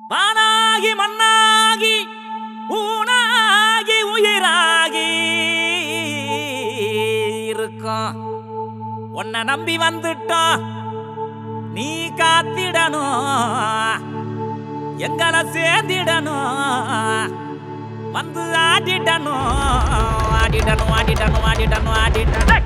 வானாகி மண்ணாகி ஊனாகி உயிராகி இருக்கோம் உன்னை நம்பி வந்துட்டோம் நீ காத்திடணும் எங்களை சேர்ந்திடணும் வந்து ஆடிடணும் ஆடிடணும் ஆடிடணும் ஆடிடணும் ஆடிடணும்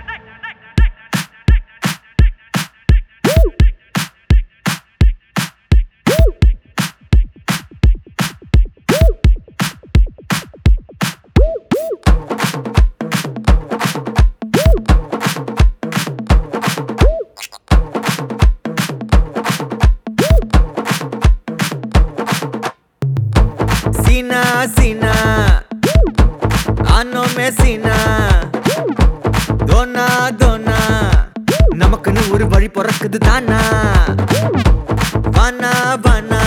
சீனா சீனா ஆனோ மே சீனா தோனா தோனா நமக்குன்னு ஒரு வழி பிறக்குது தானா வானா வானா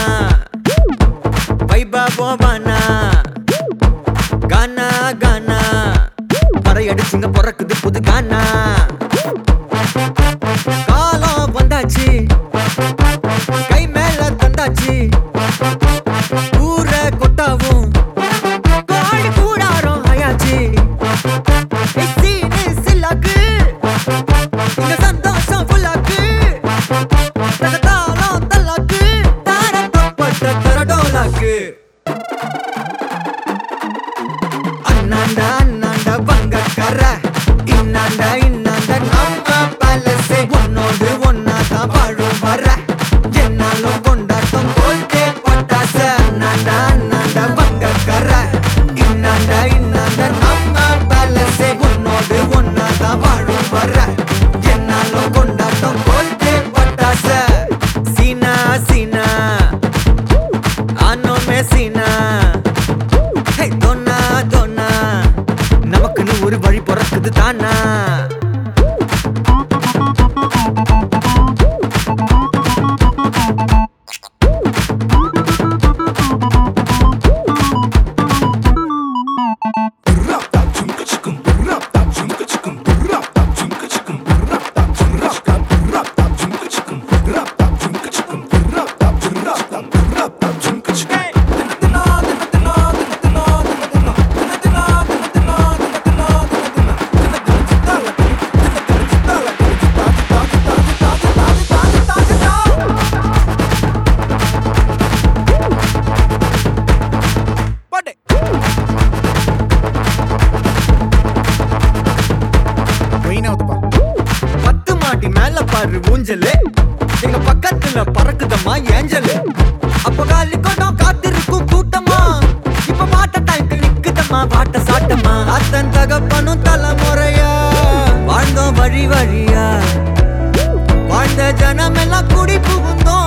வைபா போவானா கானா கானா பறையடிச்சுங்க பிறக்குது புது கானா காலம் வந்தாச்சு கை மேல தந்தாச்சு ஊர கொட்டாவும் கோடி கூடாரம் ஆயாச்சு சீனு சில்லாக்கு இங்க சந்தோஷம் ஃபுல்லாக்கு தகதாளம் தல்லாக்கு தாரப்பட்ட தரடோலாக்கு அண்ணாண்டா அண்ணாண்டா பங்கக்கர இன்னாண்டா இன்னாண்டா நம்ம பேலஸே உன்னோடு ஒன்னாதான் வாழும் வர என்னாலும் கொண்டாட்டம் போல்டே பட்டாச அண்ணாண்டா அண்ணாண்டா பங்கக்கர இன்னாண்டா இன்னாண்டா நம்ம பேலஸே உன்னோடு ஒன்னாதான் வாழும் வர என்னாலும் கொண்டாட்டம் போல்டே பட்டாச சீனா சீனா ஆனோ மே சீனா ஹே தோனா தோனா நமக்குன்னு ஒரு வழி பிறக்குது தானா பத்து மாடி மேல பாரு ஊஞ்சலு எங்க பக்கத்துல பறக்குதம்மா ஏஞ்சலு அப்ப காலி கொண்டோம் காத்திருக்கும் கூட்டமா இப்ப மாட்ட டைம் நிக்குதம்மா பாட்ட சாட்டமா அத்தன் தகப்பனும் தலைமுறையா வாழ்ந்தோம் வழி வழியா வாழ்ந்த ஜனமெல்லாம் குடி புகுந்தோம்